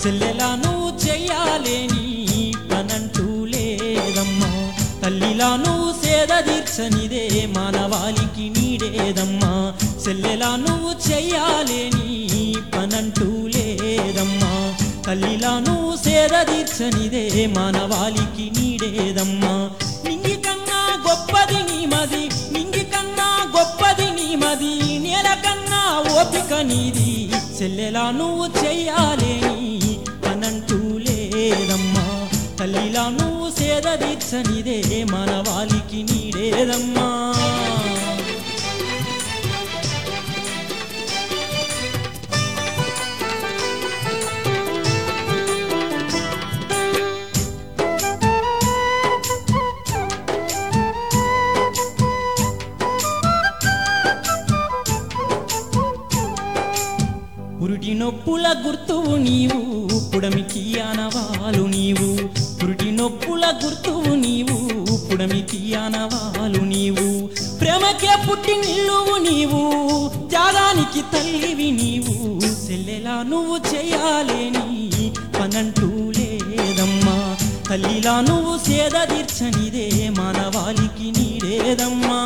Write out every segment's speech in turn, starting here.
చెల్లెలా నువ్వు చెయ్యాలేని పనంటూ లేదమ్మా తల్లిలా నువ్వు సేద తీర్చనిదే మానవాళికి నీడేదమ్మా చెల్లెలా నువ్వు చెయ్యాలేని పనంటూ లేదమ్మా తల్లిలా నువ్వు సేద తీర్చనిదే మానవాళికి నీడేదమ్మా నింగి కన్నా గొప్పది నీ మది నింగి కన్నా గొప్పది నీ మది నేల కన్నా ఓపిక నీది చెల్లెలా నువ్వు చెయ్యాలేని పనంటూ లేదమ్మా తల్లిలా నువ్వు సేద తీర్చనిదే మానవాళికి నీడేదమ్మా పురుటి నొప్పుల గుర్తువు నీవు పుడమికి ఆనవాలు నీవు పురుటి నొప్పుల గుర్తువు నీవు పుడమికి ఆనవాలు నీవు ప్రేమకే పుట్టి నిల్లువు నీవు త్యాగానికి తల్లివి నీవు చెల్లెలా నువ్వు చేయాలేని పనంటూ లేదమ్మా తల్లిలా నువ్వు సేద తీర్చనిదే మానవాళికి నీడేదమ్మా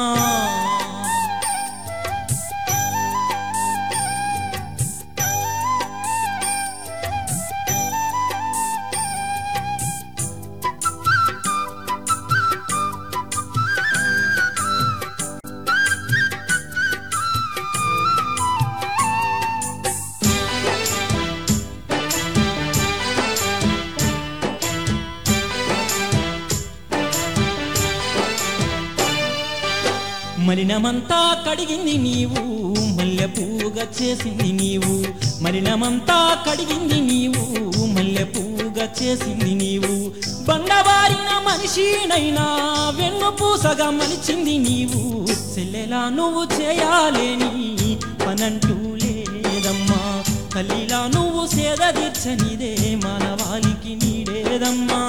మలినమంతా కడిగింది నీవు మల్లె పూగా చేసింది నీవు మలినమంతా కడిగింది నీవు మల్లె పూగా చేసింది నీవు బండబారిన మనిషినైనా వెన్ను పూసగా మలిచింది నీవు చెల్లెలా నువ్వు చేయాలేని పనంటూ లేదమ్మా తల్లిలా నువ్వు సేద తీర్చనిదే మానవాళికి నీడేదమ్మా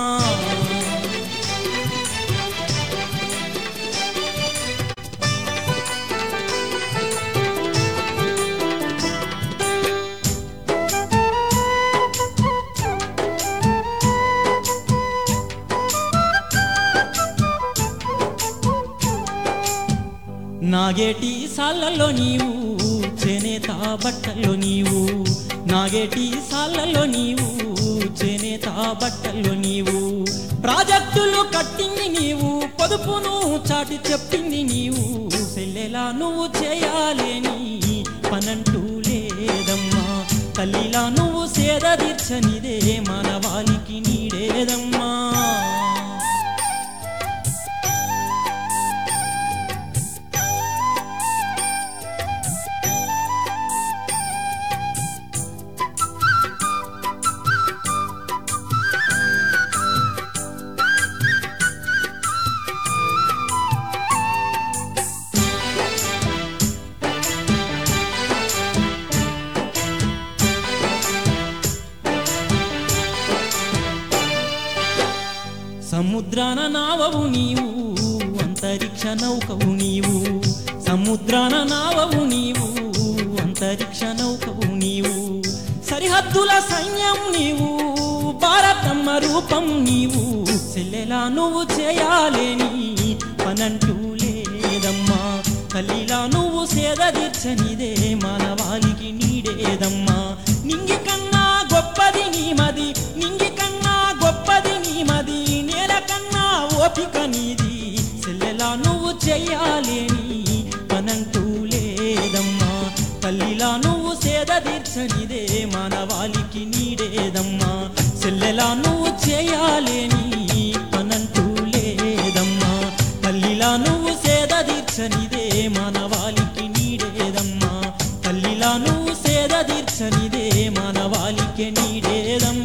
నాగేటి సాళ్ళల్లో నీవు చేనేత బట్టల్లో నీవు నాగేటి సాళ్ళల్లో నీవు చేనేత బట్టల్లో నీవు ప్రాజెక్టులు కట్టింది నీవు పొదుపును చాటి చెప్పింది నీవు సెల్లెలా నువ్వు చేయాలేని పనంటూ లేదమ్మా తల్లిలా నువ్వు సేద తీర్చనిదే మానవాళికి నీడేదమ్మా సముద్రాన నావవు నీవు అంతరిక్ష నౌకవు నీవు సముద్రాన నావవు నీవు అంతరిక్ష నౌకవు నీవు సరిహద్దుల సైన్యం నీవు భారతమ్మ రూపం నీవు చెల్లెలా నువ్వు చేయాలేని పనంటూ లేదమ్మా తల్లిలా నువ్వు సేద తీర్చనిదే మానవాళికి నీడేదమ్మా నింగి కన్నా గొప్పది నీ మది నింగి కన్నా గొప్పది నీ మది నేల కన్నా ఓపిక నీది చెల్లెలా నువ్వు చెయ్యాలేని పనంటూ లేదమ్మా తల్లిలా నువ్వు సేద తీర్చనిదే మానవాళికి నీడేదమ్మా చెల్లెలా నువ్వు చేయాలేని పనంటూ లేదమ్మా తల్లిలా నువ్వు సేద తీర్చనిదే మానవాళికి నీడేదమ్మా తల్లిలా నువ్వు సేద తీర్చనిదే మానవాళికి నీడేదమ్మా